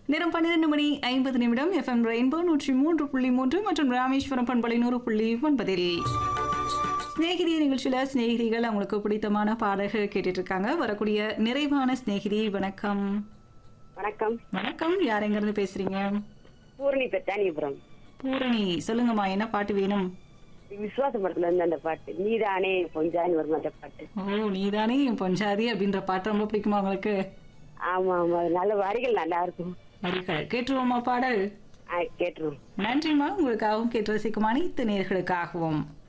நேரம் பன்னிரண்டு மணி ஐம்பது நிமிடம் எஃப்எம் ரெயின்போ நூற்றி மூன்று புள்ளி மூன்று மற்றும் ராமேஸ்வரம் பண்பலை நூறு புள்ளி ஒன்பதில் சிநேகிதி நிகழ்ச்சியில் சிநேகிதிகள் அவங்களுக்கு பிடித்தமான பாடல்கள் கேட்டுட்டு இருக்காங்க வரக்கூடிய நிறைவான சிநேகிதி வணக்கம் வணக்கம் வணக்கம் யார் எங்கிருந்து பேசுறீங்க பூரணி பெத்தானிபுரம் பூரணி சொல்லுங்கம்மா என்ன பாட்டு வேணும் விசுவாச படத்துல இருந்து அந்த பாட்டு நீதானே பொஞ்சான்னு வரும் அந்த பாட்டு ஓ நீதானே என் பொஞ்சாதி அப்படின்ற பாட்டு ரொம்ப பிடிக்குமா உங்களுக்கு ஆமா ஆமா நல்ல வரிகள் நல்லா இருக்கும் வரிகள் கேட்டுருவோமா பாடல் ஆ, கேட்டுருவோம் நன்றிம்மா உங்களுக்காகவும் கேட்டு ரசிக்கும் அனைத்து நேர்களுக்காகவும்